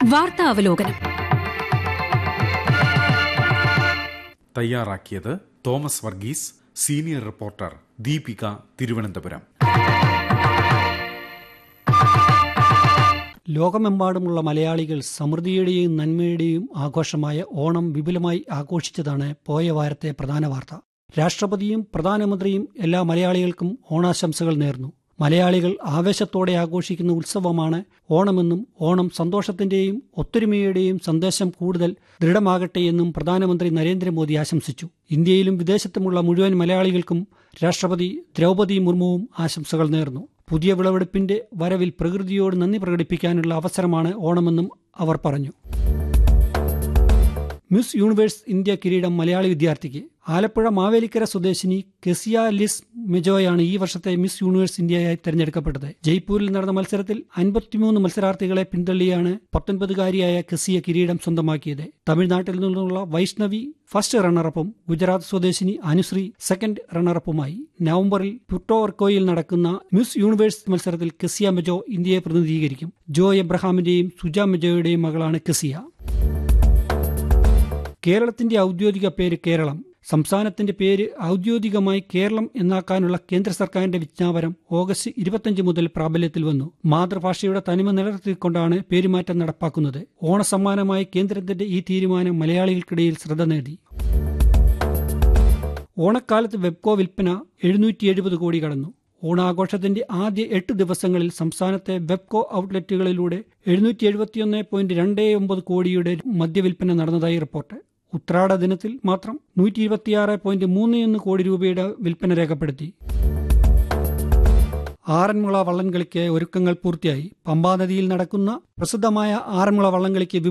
വാർത്താ അവലോകനം തയ്യാറാക്കിയത് തോമസ് വർഗീസ് സീനിയർ റിപ്പോർട്ടർ ദീപിക തിരുവനന്തപുരം ലോകമെമ്പാടുമുള്ള മലയാളികൾ സമൃദ്ധിയുടെയും നന്മയുടെയും ആഘോഷമായ ഓണം വിപുലമായി ആഘോഷിച്ചതാണ് പോയ വാരത്തെ പ്രധാന വാർത്ത രാഷ്ട്രപതിയും പ്രധാനമന്ത്രിയും എല്ലാ മലയാളികൾക്കും ഓണാശംസകൾ നേർന്നു മലയാളികൾ ആവേശത്തോടെ ആഘോഷിക്കുന്ന ഉത്സവമാണ് ഓണമെന്നും ഓണം സന്തോഷത്തിന്റെയും ഒത്തൊരുമയുടെയും സന്ദേശം കൂടുതൽ ദൃഢമാകട്ടെ എന്നും പ്രധാനമന്ത്രി നരേന്ദ്രമോദി ആശംസിച്ചു ഇന്ത്യയിലും വിദേശത്തുമുള്ള മുഴുവൻ മലയാളികൾക്കും രാഷ്ട്രപതി ദ്രൗപദി മുർമുവും ആശംസകൾ നേർന്നു പുതിയ വിളവെടുപ്പിന്റെ വരവിൽ പ്രകൃതിയോട് നന്ദി പ്രകടിപ്പിക്കാനുള്ള അവസരമാണ് ഓണമെന്നും അവർ പറഞ്ഞു മിസ് യൂണിവേഴ്സ് ഇന്ത്യ കിരീടം മലയാളി വിദ്യാർത്ഥിക്ക് ആലപ്പുഴ മാവേലിക്കര സ്വദേശിനി കെസിയ ലിസ് മെജോയാണ് ഈ വർഷത്തെ മിസ് യൂണിവേഴ്സ് ഇന്ത്യയായി തെരഞ്ഞെടുക്കപ്പെട്ടത് ജയ്പൂരിൽ നടന്ന മത്സരത്തിൽ അൻപത്തിമൂന്ന് മത്സരാർത്ഥികളെ പിന്തള്ളിയാണ് പത്തൊൻപതുകാരിയായ കെസിയ കിരീടം സ്വന്തമാക്കിയത് തമിഴ്നാട്ടിൽ നിന്നുള്ള വൈഷ്ണവി ഫസ്റ്റ് റണ്ണറപ്പും ഗുജറാത്ത് സ്വദേശിനി അനുശ്രീ സെക്കൻഡ് റണ്ണറപ്പുമായി നവംബറിൽ പുട്ടോർക്കോയിൽ നടക്കുന്ന മിസ് യൂണിവേഴ്സ് മത്സരത്തിൽ കെസിയ മെജോ ഇന്ത്യയെ പ്രതിനിധീകരിക്കും ജോ എബ്രഹാമിന്റെയും സുജ മെജോയുടെയും മകളാണ് കെസിയ കേരളത്തിന്റെ ഔദ്യോഗിക പേര് കേരളം സംസ്ഥാനത്തിന്റെ പേര് ഔദ്യോഗികമായി കേരളം എന്നാക്കാനുള്ള കേന്ദ്ര സർക്കാരിന്റെ വിജ്ഞാപനം ഓഗസ്റ്റ് ഇരുപത്തിയഞ്ച് മുതൽ പ്രാബല്യത്തിൽ വന്നു മാതൃഭാഷയുടെ തനിമ നിലനിർത്തിക്കൊണ്ടാണ് പേരുമാറ്റം നടപ്പാക്കുന്നത് ഓണസമ്മാനമായി കേന്ദ്രത്തിന്റെ ഈ തീരുമാനം മലയാളികൾക്കിടയിൽ ശ്രദ്ധ നേടി ഓണക്കാലത്ത് വെബ്കോ വിൽപ്പന എഴുന്നൂറ്റി എഴുപത് കോടി കടന്നു ഓണാഘോഷത്തിന്റെ ആദ്യ എട്ട് ദിവസങ്ങളിൽ സംസ്ഥാനത്തെ വെബ്കോ ഔട്ട്ലെറ്റുകളിലൂടെ എഴുന്നൂറ്റി എഴുപത്തിയൊന്ന് പോയിന്റ് രണ്ട് ഒമ്പത് കോടിയുടെ മദ്യവിൽപ്പന നടന്നതായി റിപ്പോർട്ട് ഉത്രാട ദിനത്തിൽ മാത്രം നൂറ്റി ഇരുപത്തിയാറ് പോയിന്റ് മൂന്ന് ഒന്ന് കോടി രൂപയുടെ വിൽപ്പന രേഖപ്പെടുത്തി ആറന്മുള വള്ളംകളിക്ക് ഒരുക്കങ്ങൾ പൂർത്തിയായി പമ്പാനദിയിൽ നടക്കുന്ന പ്രസിദ്ധമായ ആറന്മുള വള്ളംകളിക്ക്